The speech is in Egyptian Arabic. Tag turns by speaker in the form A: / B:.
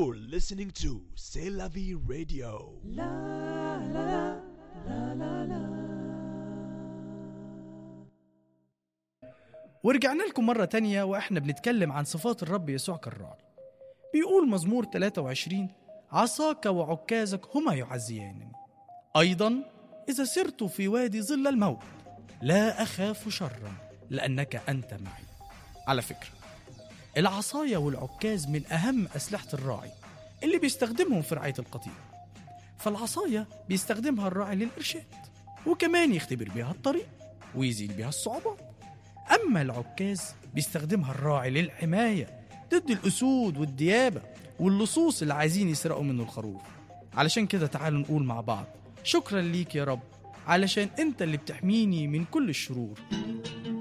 A: You're listening to C'est la vie radio.
B: ورجعنا لكم مرة تانية وإحنا بنتكلم عن صفات الرب يسوع كالراعي بيقول مزمور 23 عصاك وعكازك هما يعزيانني أيضا إذا سرت في وادي ظل الموت لا أخاف شرا لأنك أنت معي على فكرة العصاية والعكاز من أهم أسلحة الراعي اللي بيستخدمهم في رعاية القطيع فالعصاية بيستخدمها الراعي للإرشاد وكمان يختبر بيها الطريق ويزيل بيها الصعوبات أما العكاز بيستخدمها الراعي للحماية ضد الأسود والديابة واللصوص اللي عايزين يسرقوا منه الخروف علشان كده تعالوا نقول مع بعض شكرا ليك يا رب علشان انت اللي بتحميني من كل الشرور